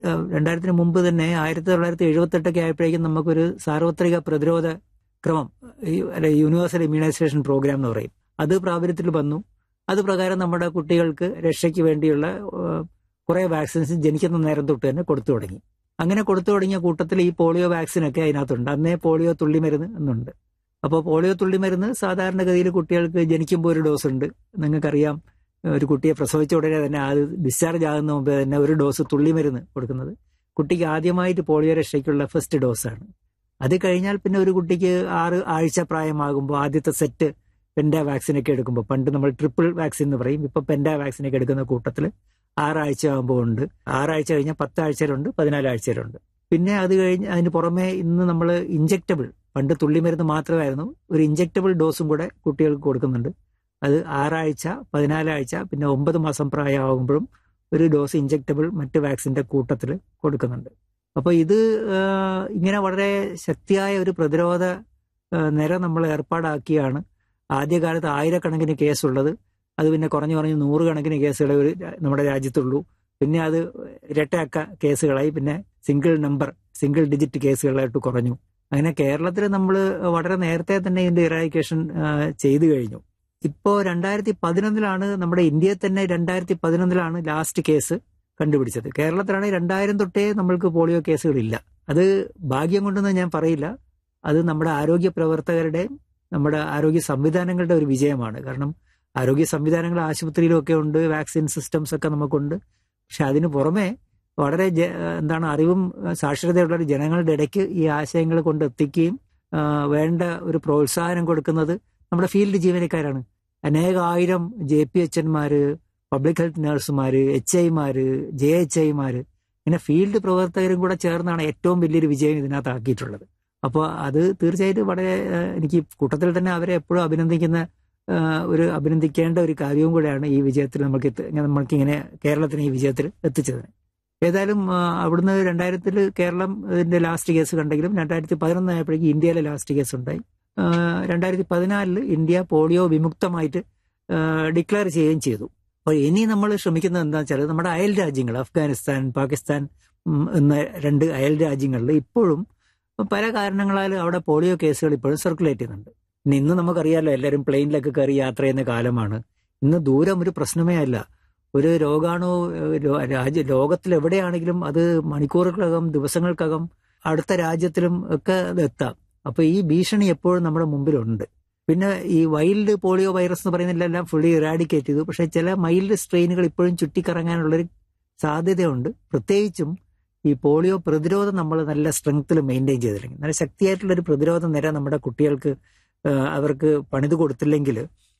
ഏഹ്, രണ്ടായിരത്തിന് മുമ്പ് തന്നെ ആയിരത്തി തൊള്ളായിരത്തി എഴുപത്തെട്ടൊക്കെ ആയപ്പോഴേക്കും നമുക്കൊരു സാർവത്രിക പ്രതിരോധ ക്രമം ഈ അല്ലെ യൂണിവേഴ്സൽ ഇമ്മ്യൂണൈസേഷൻ പ്രോഗ്രാം എന്ന് പറയും അത് പ്രാബല്യത്തിൽ വന്നു അത് പ്രകാരം നമ്മുടെ കുട്ടികൾക്ക് രക്ഷയ്ക്ക് വേണ്ടിയുള്ള ഏഹ്, കുറെ വാക്സിൻസ് ജനിക്കുന്ന നേരം തൊട്ട് തന്നെ കൊടുത്തു തുടങ്ങി അങ്ങനെ കൊടുത്തു തുടങ്ങിയ കൂട്ടത്തിൽ ഈ പോളിയോ വാക്സിനൊക്കെ അതിനകത്തുണ്ട് അന്നേ പോളിയോ തുള്ളിമരുന്ന് എന്നുണ്ട് അപ്പോൾ പോളിയോ തുള്ളിമരുന്ന് സാധാരണഗതിയിൽ കുട്ടികൾക്ക് ജനിക്കുമ്പോൾ ഒരു ഡോസ് ഉണ്ട് നിങ്ങൾക്കറിയാം ഒരു കുട്ടിയെ പ്രസവിച്ച ഉടനെ തന്നെ അത് ഡിസ്ചാർജ് ആകുന്ന മുമ്പേ തന്നെ ഒരു ഡോസ് തുള്ളിമരുന്ന് കൊടുക്കുന്നത് കുട്ടിക്ക് ആദ്യമായിട്ട് പോളിയോ രക്ഷയ്ക്കുള്ള ഫസ്റ്റ് ഡോസാണ് അത് കഴിഞ്ഞാൽ പിന്നെ ഒരു കുട്ടിക്ക് ആറ് ആഴ്ച പ്രായമാകുമ്പോൾ ആദ്യത്തെ സെറ്റ് പെൻഡ വാക്സിനൊക്കെ എടുക്കുമ്പോൾ പണ്ട് നമ്മൾ ട്രിപ്പിൾ വാക്സിൻ എന്ന് പറയും ഇപ്പൊ പെൻഡ വാക്സിനൊക്കെ എടുക്കുന്ന കൂട്ടത്തിൽ ആറാഴ്ച ആകുമ്പോൾ ഉണ്ട് ആറാഴ്ച കഴിഞ്ഞാൽ പത്താഴ്ചയിലുണ്ട് പതിനാലാഴ്ചയിലുണ്ട് പിന്നെ അത് കഴിഞ്ഞ് അതിന് പുറമെ ഇന്ന് നമ്മൾ ഇഞ്ചെക്റ്റബിൾ പണ്ട് തുള്ളിമരുന്ന് മാത്രമായിരുന്നു ഒരു ഇഞ്ചെക്റ്റബിൾ ഡോസും കൂടെ കുട്ടികൾക്ക് കൊടുക്കുന്നുണ്ട് അത് ആറാഴ്ച പതിനാലാഴ്ച പിന്നെ ഒമ്പത് മാസം പ്രായമാകുമ്പോഴും ഒരു ഡോസ് ഇഞ്ചെക്റ്റബിൾ മറ്റ് വാക്സിന്റെ കൂട്ടത്തിൽ കൊടുക്കുന്നുണ്ട് അപ്പോൾ ഇത് ആ, ഇങ്ങനെ വളരെ ശക്തിയായ ഒരു പ്രതിരോധ ആ, നിര നമ്മൾ ഏർപ്പാടാക്കിയാണ് ആദ്യകാലത്ത് ആയിരക്കണക്കിന് കേസുള്ളത് അത് പിന്നെ കുറഞ്ഞു കുറഞ്ഞ് നൂറുകണക്കിന് കേസുകളെ ഒരു രാ- നമ്മുടെ രാജ്യത്തുള്ളൂ പിന്നെ അത് ഇരട്ടയാക്ക കേസുകളായി പിന്നെ സിംഗിൾ നമ്പർ സിംഗിൾ ഡിജിറ്റ് കേസുകളായിട്ട് കുറഞ്ഞു അങ്ങനെ കേരളത്തിൽ നമ്മൾ വളരെ നേരത്തെ തന്നെ ഇതിന്റെ ഇറായിക്കേഷൻ ചെയ്തു കഴിഞ്ഞു ഇപ്പോ രണ്ടായിരത്തി പതിനൊന്നിലാണ് നമ്മുടെ ഇന്ത്യയിൽ തന്നെ രണ്ടായിരത്തി പതിനൊന്നിലാണ് ലാസ്റ്റ് കേസ് കണ്ടുപിടിച്ചത് കേരളത്തിലാണ് രണ്ടായിരം തൊട്ടേ നമ്മൾക്ക് പോളിയോ കേസുകളില്ല അത് ഭാഗ്യം കൊണ്ടൊന്നും ഞാൻ പറയില്ല അത് നമ്മുടെ ആരോഗ്യ പ്രവർത്തകരുടെയും നമ്മുടെ ആരോഗ്യ സംവിധാനങ്ങളുടെ ഒരു വിജയമാണ് കാരണം ആരോഗ്യ സംവിധാനങ്ങൾ ആശുപത്രിയിലും ഒക്കെ ഉണ്ട് വാക്സിൻ സിസ്റ്റംസ് ഒക്കെ നമുക്കുണ്ട് പക്ഷെ അതിന് പുറമെ വളരെ ജ- എന്താണ് അറിവും ഏഹ്, സാക്ഷരതയുള്ള ഒരു ജനങ്ങളുടെ ഇടയ്ക്ക് ഈ ആശയങ്ങൾ കൊണ്ട് എത്തിക്കുകയും ആ, വേണ്ട ഒരു പ്രോത്സാഹനം കൊടുക്കുന്നത് നമ്മുടെ ഫീൽഡ് ജീവനക്കാരാണ് അനേകായിരം ജെ പി എച്ച് എൻമാര് പബ്ലിക് ഹെൽത്ത് നഴ്സുമാര് എച്ച് ഐമാര് ജെ എച്ച് ഐമാര് ഇങ്ങനെ ഫീൽഡ് പ്രവർത്തകരും കൂടെ ചേർന്നാണ് ഏറ്റവും വലിയൊരു വിജയം ഇതിനകത്ത് ആക്കിയിട്ടുള്ളത് അപ്പോൾ അത് തീർച്ചയായിട്ടും വളരെ ഏഹ്, എനിക്ക് കൂട്ടത്തിൽ തന്നെ അവരെ എപ്പോഴും അഭിനന്ദിക്കുന്ന ഏഹ്, ഒരു അഭിനന്ദിക്കേണ്ട ഒരു കാര്യവും കൂടെയാണ് ഈ വിജയത്തിൽ നമുക്ക് എത്തി- നമ്മൾക്ക് ഇങ്ങനെ കേരളത്തിന് ഈ വിജയത്തിൽ എത്തിച്ചതിന് ഏതായാലും ആ, അവിടുന്ന് രണ്ടായിരത്തിൽ കേരളം ഇതിന്റെ ലാസ്റ്റ് കേസ് കണ്ടെങ്കിലും രണ്ടായിരത്തി പതിനൊന്ന് ആയപ്പോഴേക്കും ഇന്ത്യയിലെ ലാസ്റ്റ് കേസ് ഉണ്ടായി ആ, രണ്ടായിരത്തി പതിനാലില് ഇന്ത്യ പോളിയോ വിമുക്തമായിട്ട് ഡിക്ലെയർ ചെയ്യുകയും ചെയ്തു അപ്പോൾ ഇനി നമ്മൾ ശ്രമിക്കുന്നത് എന്താ വെച്ചാൽ നമ്മുടെ അയൽ രാജ്യങ്ങൾ അഫ്ഗാനിസ്ഥാൻ പാകിസ്ഥാൻ ഉം, എന്ന രണ്ട് അയൽ രാജ്യങ്ങളിൽ ഇപ്പോഴും പല കാരണങ്ങളാൽ അവിടെ പോളിയോ കേസുകൾ ഇപ്പോഴും സർക്കുലേറ്റ് ചെയ്യുന്നുണ്ട് പിന്നെ ഇന്ന് നമുക്കറിയാമല്ലോ എല്ലാവരും പ്ലെയിനിലൊക്കെ കയറി യാത്ര ചെയ്യുന്ന കാലമാണ് ഇന്ന് ദൂരം ഒരു പ്രശ്നമേ അല്ല ഒരു രോഗാണു ഏഹ്, ലോ- രാജ്യ ലോകത്തിൽ എവിടെയാണെങ്കിലും അത് മണിക്കൂറുകൾക്കകം ദിവസങ്ങൾക്കകം അടുത്ത രാജ്യത്തിലും ഒക്കെ അത് എത്താം അപ്പൊ ഈ ഭീഷണി എപ്പോഴും നമ്മുടെ മുമ്പിലുണ്ട് പിന്നെ ഈ വൈൽഡ് പോളിയോ വൈറസ് എന്ന് പറയുന്നതിലെല്ലാം ഫുള്ളി ഇറാഡിക്കേറ്റ് ചെയ്തു പക്ഷെ ചില മൈൽഡ് സ്ട്രെയിനുകൾ ഇപ്പോഴും ചുറ്റിക്കറങ്ങാനുള്ളൊരു സാധ്യതയുണ്ട് പ്രത്യേകിച്ചും ഈ പോളിയോ പ്രതിരോധം നമ്മൾ നല്ല സ്ട്രെങ്ത്തിൽ മെയിൻറ്റെയിൻ ചെയ്തില്ലെങ്കിൽ നല്ല ശക്തിയായിട്ടുള്ള ഒരു പ്രതിരോധ നിര നമ്മുടെ കുട്ടികൾക്ക് ആ, അവർക്ക് പണിത് കൊടുത്തില്ലെങ്കിൽ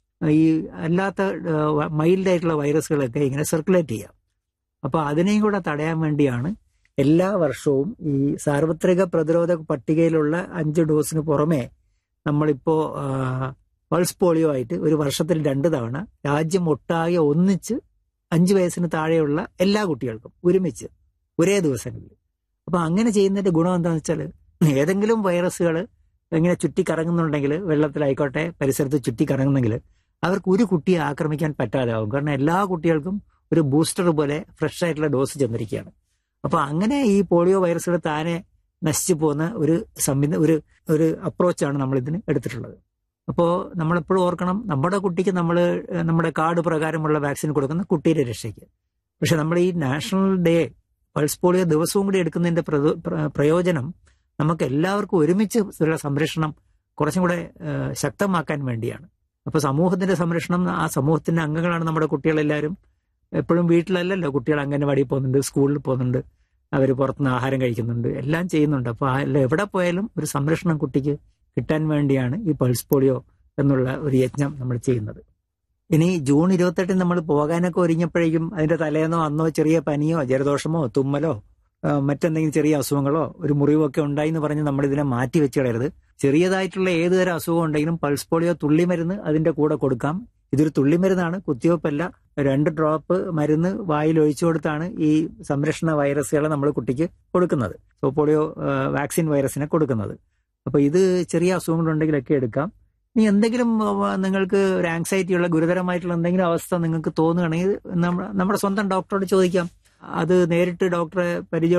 ഈ അല്ലാത്ത മൈൽഡ് ആയിട്ടുള്ള വൈറസുകളൊക്കെ ഇങ്ങനെ സർക്കുലേറ്റ് ചെയ്യാം അപ്പൊ അതിനെയും കൂടെ തടയാൻ വേണ്ടിയാണ് എല്ലാ വർഷവും ഈ സാർവത്രിക പ്രതിരോധ പട്ടികയിലുള്ള അഞ്ച് ഡോസിന് പുറമെ നമ്മളിപ്പോ ആ, പൾസ് പോളിയോ ആയിട്ട് ഒരു വർഷത്തിൽ രണ്ട് തവണ രാജ്യം ഒട്ടാകെ ഒന്നിച്ച് അഞ്ച് വയസ്സിന് താഴെയുള്ള എല്ലാ കുട്ടികൾക്കും ഒരുമിച്ച് ഒരേ ദിവസങ്ങളിൽ അപ്പൊ അങ്ങനെ ചെയ്യുന്നതിന്റെ ഗുണം എന്താണെന്ന് വെച്ചാൽ ഏതെങ്കിലും വൈറസുകൾ ഇങ്ങനെ ചുറ്റിക്കറങ്ങുന്നുണ്ടെങ്കിൽ വെള്ളത്തിലായിക്കോട്ടെ പരിസരത്ത് ചുറ്റിക്കറങ്ങുന്നെങ്കിൽ അവർക്ക് ഒരു കുട്ടിയെ ആക്രമിക്കാൻ പറ്റാതെ ആവും കാരണം എല്ലാ കുട്ടികൾക്കും ഒരു ബൂസ്റ്റർ പോലെ ഫ്രഷ് ആയിട്ടുള്ള ഡോസ് ചെന്നിരിക്കുകയാണ് അപ്പൊ അങ്ങനെ ഈ പോളിയോ വൈറസുകൾ താനെ നശിച്ചു പോകുന്ന ഒരു സംവിധ ഒരു ഒരു അപ്രോച്ചാണ് നമ്മൾ ഇതിന് എടുത്തിട്ടുള്ളത് അപ്പോൾ നമ്മളെപ്പോഴും ഓർക്കണം നമ്മുടെ കുട്ടിക്ക് നമ്മൾ നമ്മുടെ കാർഡ് പ്രകാരമുള്ള വാക്സിൻ കൊടുക്കുന്ന കുട്ടിയുടെ രക്ഷയ്ക്ക് പക്ഷെ നമ്മൾ ഈ നാഷണൽ ഡേ പൾസ് പോളിയോ ദിവസവും കൂടി എടുക്കുന്നതിന്റെ പ്രദോ- പ്ര- പ്രയോജനം നമുക്ക് എല്ലാവർക്കും ഒരുമിച്ച് ഉള്ള സംരക്ഷണം കുറച്ചും കൂടെ ഏഹ്, ശക്തമാക്കാൻ വേണ്ടിയാണ് അപ്പൊ സമൂഹത്തിന്റെ സംരക്ഷണം ആ സമൂഹത്തിന്റെ അംഗങ്ങളാണ് നമ്മുടെ കുട്ടികളെല്ലാവരും എപ്പോഴും വീട്ടിലല്ലല്ലോ കുട്ടികൾ അംഗനവാടിയിൽ പോകുന്നുണ്ട് സ്കൂളിൽ പോകുന്നുണ്ട് അവർ പുറത്തുനിന്ന് ആഹാരം കഴിക്കുന്നുണ്ട് എല്ലാം ചെയ്യുന്നുണ്ട് അപ്പൊ ആ- അല്ല എവിടെ പോയാലും ഒരു സംരക്ഷണം കുട്ടിക്ക് കിട്ടാൻ വേണ്ടിയാണ് ഈ പൾസ് പോളിയോ എന്നുള്ള ഒരു യജ്ഞം നമ്മൾ ചെയ്യുന്നത് ഇനി ജൂൺ ഇരുപത്തെട്ടിന് നമ്മൾ പോകാനൊക്കെ ഒരുങ്ങിയപ്പോഴേക്കും അതിന്റെ തലേന്നോ അന്നോ ചെറിയ പനിയോ ജലദോഷമോ തുമ്മലോ ആ, മറ്റെന്തെങ്കിലും ചെറിയ അസുഖങ്ങളോ ഒരു മുറിവോ ഒക്കെ ഉണ്ടായി എന്ന് പറഞ്ഞ് നമ്മൾ ഇതിനെ മാറ്റി വെച്ച് കളയരുത് ചെറിയതായിട്ടുള്ള ഏത് തരം അസുഖം ഉണ്ടെങ്കിലും പൾസ് പോളിയോ തുള്ളിമരുന്ന് അതിന്റെ കൂടെ കൊടുക്കാം ഇതൊരു തുള്ളിമരുന്നാണ് കുത്തിവെപ്പല്ല രണ്ട് ഡ്രോപ്പ് മരുന്ന് വായിൽ ഒഴിച്ചു കൊടുത്താണ് ഈ സംരക്ഷണ വൈറസുകളെ നമ്മൾ കുട്ടിക്ക് കൊടുക്കുന്നത് സോ പോളിയോ ആ, വാക്സിൻ വൈറസിനെ കൊടുക്കുന്നത് അപ്പൊ ഇത് ചെറിയ അസുഖങ്ങളുണ്ടെങ്കിലൊക്കെ എടുക്കാം ഇനി എന്തെങ്കിലും ആ, നിങ്ങൾക്ക് ഒരു ആങ്സൈറ്റി ഉള്ള ഗുരുതരമായിട്ടുള്ള എന്തെങ്കിലും അവസ്ഥ നിങ്ങൾക്ക് തോന്നുകയാണെങ്കിൽ നമ്മ- നമ്മുടെ സ്വന്തം ഡോക്ടറോട് ചോദിക്കാം അത് നേരിട്ട് ഡോക്ടറെ പരിചയം